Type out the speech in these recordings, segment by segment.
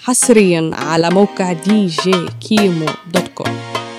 حصريا على موقع دي جي كيمو دوت كوم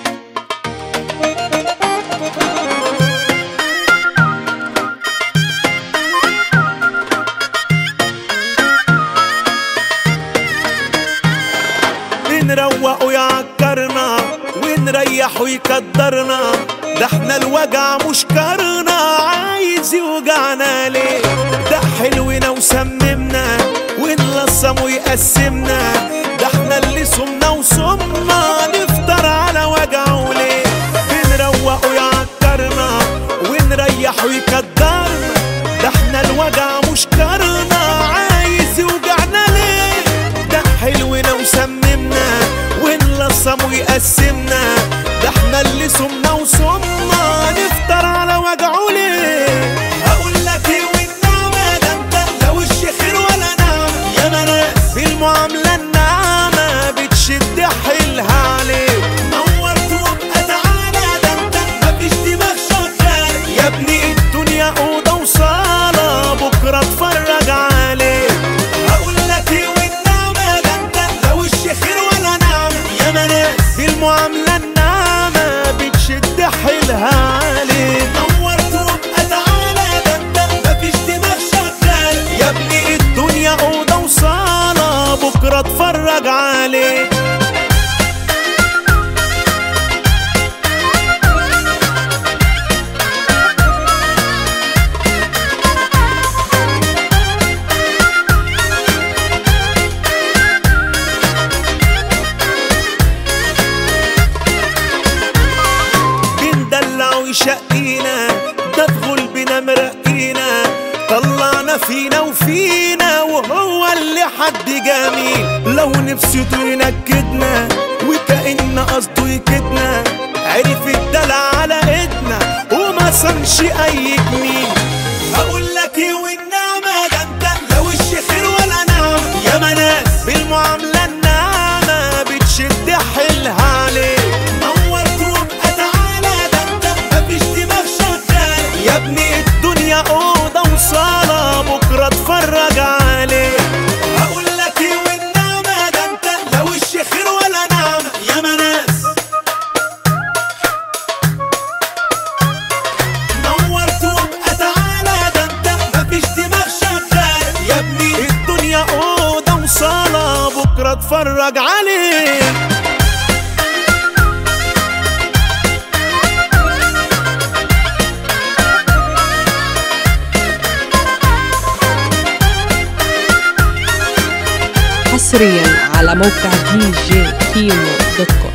نروق ويعكرنا ونريح ويقدرنا ده احنا الوجع مش كرنا عايز يوجعنا ليه ده حلونا وسممنا ونلصم ويقسمنا ده احنا اللي صمنا وصمنا نفطر على وجعه ليه بنروق ويعكرنا ونريح ويقدرنا ده احنا الوجع مش كرنا عايز يوجعنا ليه ده حلونا وسممنا ونلصم ويقسمنا ده احنا اللي صمنا وصمنا نفطر على وجعه ليه هقول لك ايه والنعمة ده انت لا وش خير ولا نعمة يا ناس بالمعاملة الناعمة بتشد حيلها عليك نورت وابقى تعالى ده انت مفيش دماغ شغال يا ابني الدنيا أوضة وصالة بكرة اتفرج عليك هقول لك ايه والنعمة ده انت لا وش خير ولا نعمة يا ناس بالمعاملة الناعمة بتشد حيلها عليك نورت وابقى تعالى ده انت مفيش دماغ شغال يا ابني الدنيا أوضة وصالة بكرة اتفرج عليك بندلع ويشقينا ده دخل بنا مرقينا طلعنا فينا وفينا وهو اللي حد جميل لو نفسيته ينكدنا وكأن قصده يكدنا عرف الدلع على ايدنا وما صنش اي جميل هقول لك ايه والنعمة ده انت لا وش خير ولا نعمة يا مناس بالمعاملة الناعمة بتشد حيلها عليك نورت وابقى تعالى ده انت مفيش دماغ شغال يا ابني الدنيا أوضة وصالة بكرة اتفرج عليك هقول لك ايه والنعمة ده انت لا وش خير ولا نعمة يا مناس نورت وابقى تعالى ده انت مفيش دماغ شغال يا ابني الدنيا أوضة وصالة بكرة اتفرج عليك حصريا على موقع دي جي كيمو دوت كوم